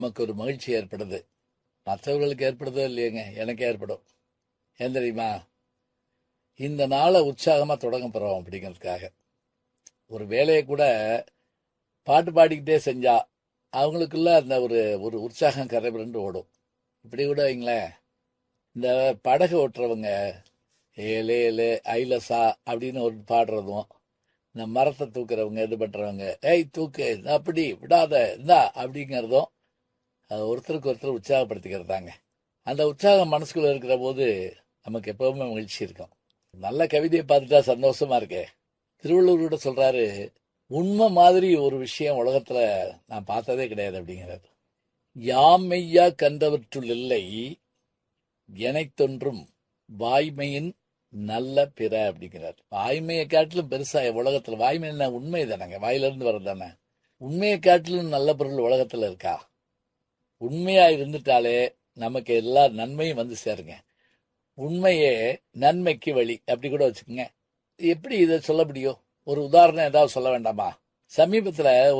நமக்கு ஒரு மகிழ்ச்சி ஏற்படுது மற்றவர்களுக்கு ஏற்படுதோ இல்லையேங்க எனக்கு ஏற்படும் ஏன் தெரியுமா இந்த நாளை உற்சாகமா தொடங்க போறோம் அப்படிங்கிறதுக்காக ஒரு வேலையை கூட பாட்டு பாடிக்கிட்டே செஞ்சா அவங்களுக்குள்ள அந்த ஒரு ஒரு உற்சாகம் கரைபுரண்டு ஓடும் இப்படி கூட வைங்களேன் இந்த படகு ஓட்டுறவங்க ஏலே ஏலே ஐலசா அப்படின்னு ஒரு பாடுறதும் இந்த மரத்தை தூக்குறவங்க இது பண்றவங்க ஏய் தூக்கு இந்தா அப்படி விடாத இந்தா அப்படிங்கிறதும் அது ஒருத்தருக்கு ஒருத்தர் உற்சாகப்படுத்திக்கிறதாங்க அந்த உற்சாகம் மனசுக்குள்ள இருக்கிற போது நமக்கு எப்பவுமே மகிழ்ச்சி இருக்கும் நல்ல கவிதையை பார்த்துட்டா சந்தோஷமா இருக்கே திருவள்ளுவர் கூட சொல்றாரு உண்மை மாதிரி ஒரு விஷயம் உலகத்துல நான் பார்த்ததே கிடையாது அப்படிங்கிறார் யாம் மெய்யா கண்டவற்றுள் இல்லை எனைத்தொன்றும் வாய்மையின் நல்ல பிற அப்படிங்கிறார் வாய்மையை காட்டிலும் பெருசா உலகத்துல வாய்மை என்ன உண்மை தானேங்க வாயில இருந்து வர்றதானே உண்மையை காட்டிலும் நல்ல பொருள் உலகத்துல இருக்கா உண்மையா இருந்துட்டாலே நமக்கு எல்லா நன்மையும் வந்து சேருங்க உண்மையே நன்மைக்கு வழி அப்படி கூட வச்சுக்கோங்க எப்படி இதை சொல்ல முடியும் ஒரு உதாரணம் ஏதாவது சொல்ல வேண்டாமா சமீபத்துல